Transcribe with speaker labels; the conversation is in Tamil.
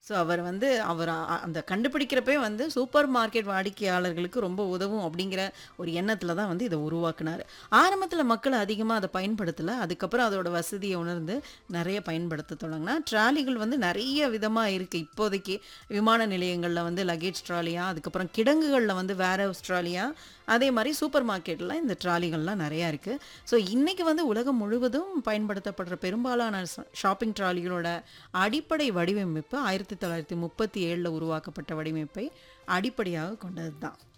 Speaker 1: ஸோ அவர் வந்து அவர் அ- அந்த கண்டுபிடிக்கிறப்பே வந்து சூப்பர் மார்க்கெட் வாடிக்கையாளர்களுக்கு ரொம்ப உதவும் அப்படிங்கிற ஒரு எண்ணத்தில் தான் வந்து இதை உருவாக்குனார் ஆரம்பத்தில் மக்கள் அதிகமாக அதை பயன்படுத்தலை அதுக்கப்புறம் அதோட வசதியை உணர்ந்து நிறைய பயன்படுத்த தொடங்கினா ட்ராலிகள் வந்து நிறைய விதமாக இருக்குது இப்போதைக்கு விமான நிலையங்களில் வந்து லக்கேஜ் ட்ராலியா அதுக்கப்புறம் கிடங்குகளில் வந்து வேற ட்ராலியா அதே மாதிரி சூப்பர் மார்க்கெட்டில் இந்த ட்ராலிகள்லாம் நிறையா இருக்குது ஸோ இன்றைக்கி வந்து உலகம் முழுவதும் பயன்படுத்தப்படுற பெரும்பாலான ஷாப்பிங் ட்ராலிகளோட அடிப்படை வடிவமைப்பு ஆயிரத்தி தொள்ளாயிரத்தி முப்பத்தி ஏழில் உருவாக்கப்பட்ட வடிவமைப்பை அடிப்படையாக கொண்டது தான்